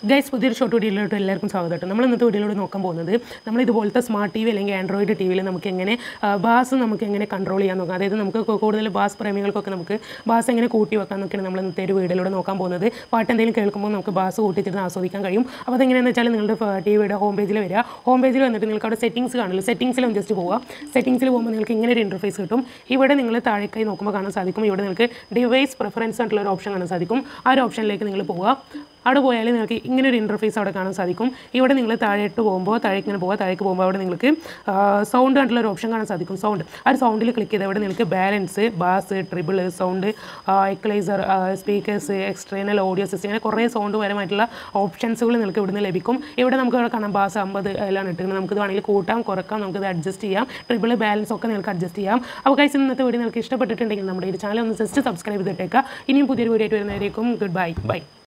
guys പുതിയൊരു short വീഡിയോയിലോട്ട് എല്ലാവർക്കും സ്വാഗതം കേട്ടോ നമ്മൾ ഇന്നത്തെ വീഡിയോയിലൂടെ നോക്കാൻ പോകുന്നത് നമ്മൾ ഇതുപോലത്തെ സ്മാർട്ട് ടി വി അല്ലെങ്കിൽ ആൻഡ്രോയിഡ് ടി വിയിൽ നമുക്ക് എങ്ങനെ ബാസ് നമുക്ക് എങ്ങനെ കൺട്രോൾ ചെയ്യാൻ നോക്കാം അതായത് നമുക്ക് കൂ- കൂടുതൽ ബാസ് പ്രേമികൾക്കൊക്കെ നമുക്ക് ബാസ് എങ്ങനെ കൂട്ടി വെക്കാൻ എന്നൊക്കെയാണ് നമ്മൾ ഇന്നത്തെ ഒരു വീഡിയോയിലൂടെ നോക്കാൻ പോകുന്നത് പാട്ട് എന്തെങ്കിലും കേൾക്കുമ്പോൾ നമുക്ക് ബാസ് കൂട്ടിത്തിരുന്ന് ആസ്വദിക്കാൻ കഴിയും അപ്പോൾ അതെങ്ങനെയാണെന്ന് വെച്ചാൽ നിങ്ങളുടെ ടി വിയുടെ ഹോം പേജിൽ വരിക ഹോം പേജിൽ വന്നിട്ട് നിങ്ങൾക്ക് അവിടെ സെറ്റിംഗ്സ് കാണില്ല സെറ്റിംഗ്സിൽ ഒന്ന് ജസ്റ്റ് പോവുക സെറ്റിംഗ്സിൽ പോകുമ്പോൾ നിങ്ങൾക്ക് ഇങ്ങനെ ഒരു ഇൻ്റർഫേസ് കിട്ടും ഇവിടെ നിങ്ങൾ താഴേക്കായി നോക്കുമ്പോൾ കാണാൻ സാധിക്കും ഇവിടെ നിങ്ങൾക്ക് ഡിവൈസ് പ്രിഫറൻസ് ആയിട്ടുള്ള ഒരു ഓപ്ഷൻ കാണാൻ സാധിക്കും ആ ഒരു ഓപ്ഷനിലേക്ക് നിങ്ങൾ പോവുക അവിടെ പോയാൽ നിങ്ങൾക്ക് ഇങ്ങനെ ഒരു ഇൻ്റർഫേസ് അവിടെ കാണാൻ സാധിക്കും ഇവിടെ നിങ്ങൾ താഴേട്ട് പോകുമ്പോൾ താഴേക്ക് ഇങ്ങനെ പോകുക താഴേക്ക് പോകുമ്പോൾ അവിടെ നിങ്ങൾക്ക് സൗണ്ട് ആയിട്ടുള്ള ഒരു ഓപ്ഷൻ കാണാൻ സാധിക്കും സൗണ്ട് ആ ഒരു സൗണ്ടിൽ ക്ലിക്ക് ചെയ്ത് അവിടെ നിങ്ങൾക്ക് balance bass treble sound equaliser speakers external audio system അങ്ങനെ കുറേ സൗണ്ട് പരമായിട്ടുള്ള ഓപ്ഷൻസുകൾ നിങ്ങൾക്ക് ഇവിടുന്ന് ലഭിക്കും ഇവിടെ നമുക്ക് ഇവിടെ കാണാം ബാസ് അമ്പത് എല്ലാം ഇട്ടിട്ടുണ്ട് നമുക്കിത് വേണമെങ്കിൽ കൂട്ടാം കുറക്കാം നമുക്കിത് അഡ്ജസ്റ്റ് ചെയ്യാം ട്രിബിൾ ബാലൻസ് ഒക്കെ നിങ്ങൾക്ക് അഡ്ജസ്റ്റ് ചെയ്യാം അപ്പോൾ കൈസ് ഇന്നത്തെ വീഡിയോ നിങ്ങൾക്ക് ഇഷ്ടപ്പെട്ടിട്ടുണ്ടെങ്കിൽ നമ്മുടെ ഈ ചാനൽ ഒന്ന് ജസ്റ്റ് സബ്സ്ക്രൈബ് ചെയ്തിട്ടേക്കുക ഇനിയും പുതിയൊരു വീഡിയോ ആയിട്ട് വരുന്നതായിരിക്കും ഗുഡ് ബൈ ബൈ